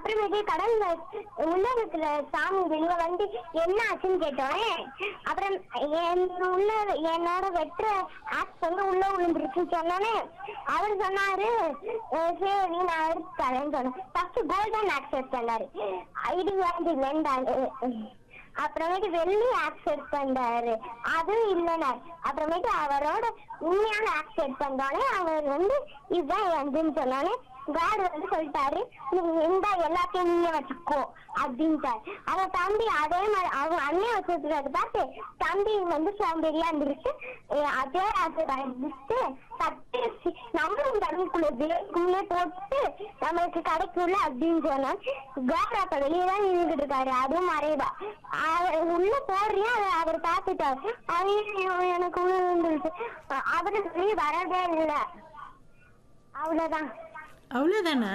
அப்புறமேட்டு கடல்ல உள்ள இருக்கிற சாமி வெளிய வந்து என்ன ஆச்சுன்னு கேட்டோன்னே அப்புறம் என் உள்ள என்னோட வெற்ற ஆக்ஸ் வந்து உள்ள விழுந்துருச்சுன்னு சொன்னோன்னே அவர் சொன்னாரு "அஹ் சரி நான் எடுத்து தரேன்னு சொன்னேன் ஃபர்ஸ்ட் கோல்டன் ஆக்ஸ் எடுத்து தந்தாரு ஐடி வாங்கி இல்லைன்றாரு அப்புறமேட்டு வெள்ளி ஆக்செப்ட் பண்ணாரு அதுவும் இல்லைனார் அப்புறமேட்டு அவரோட உண்மையான ஆக்செப்ட் பண்ணோடனே அவர் வந்து இதுதான் வந்துன்னு சொன்னோடனே காட் வந்து சொல்லிட்டாரு நீ இந்த எல்லாத்தையும் நீங்க வச்சுக்கோ அப்படின்ட்டாரு அவ தம்பி அதே மாதிரி அவங்க அண்ணன் வச்சிருக்கிறத பார்த்து தம்பி வந்து சோம்பேறியா இருந்துருச்சு அஹ் அதே ஆக்செப்ட் அடிச்சுட்டு தட்டு வச்சு நம்மளும் கடலுக்குள்ள வேக்குள்ளே போட்டு நம்மளுக்கு கிடைக்கும்ல அப்படின்னு சொன்னா காட் அப்ப வெளியே தான் நின்றுட்டு இருக்காரு அதுவும் மறைவா அவர் உள்ள போடுறியா அதை அவர் பார்த்துட்டாரு ஐயோ எனக்கு உள்ள விழுந்துருச்சு அவரு வெளியே வரவே இல்லை அவ்வளவுதான் அவ்வளோதானா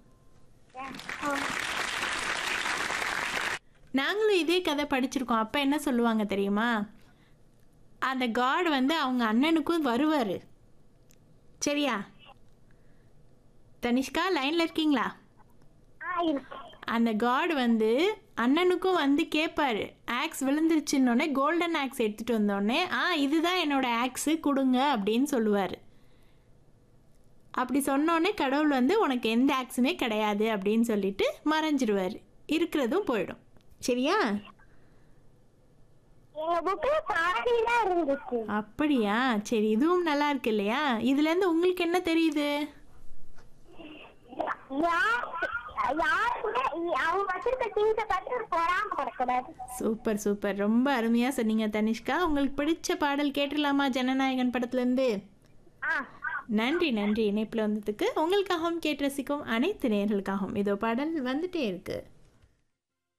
நாங்களும் இதே கதை படிச்சிருக்கோம் அப்போ என்ன சொல்லுவாங்க தெரியுமா அந்த காட் வந்து அவங்க அண்ணனுக்கும் வருவார் சரியா தனிஷ்கா லைனில் இருக்கீங்களா ஆ இருக்கு அந்த காட் வந்து அண்ணனுக்கும் வந்து கேட்பாரு ஆக்ஸ் விழுந்துருச்சுன்னொடனே கோல்டன் ஆக்ஸ் எடுத்துகிட்டு வந்தோடனே ஆ இதுதான் என்னோட ஆக்ஸு கொடுங்க அப்படின்னு சொல்லுவார் அப்படி சொன்னோடனே கடவுள் வந்து உனக்கு எந்த ஆக்ஸுமே கிடையாது அப்படின்னு சொல்லிட்டு மறைஞ்சிருவார் இருக்கிறதும் போயிடும் சரியா எங்க புக்ல பாதிதான் இருந்துச்சு அப்படியா சரி இதுவும் நல்லா இருக்கு இல்லையா இதுலேருந்து உங்களுக்கு என்ன தெரியுது யார் யாருக்குமே அவங்க வச்சிருக்க திங்ஸை பார்த்து பொறாம படக்கூடாது சூப்பர் சூப்பர் ரொம்ப அருமையாக சொன்னீங்க தனிஷ்கா உங்களுக்கு பிடிச்ச பாடல் கேட்டுடலாமா ஜனநாயகன் படத்துலேருந்து ஆ நன்றி நன்றி இணைப்பில் வந்ததுக்கு உங்களுக்காகவும் கேட்டு ரசிக்கும் அனைத்து நேர்களுக்காகவும் இதோ பாடல் வந்துட்டே இருக்கு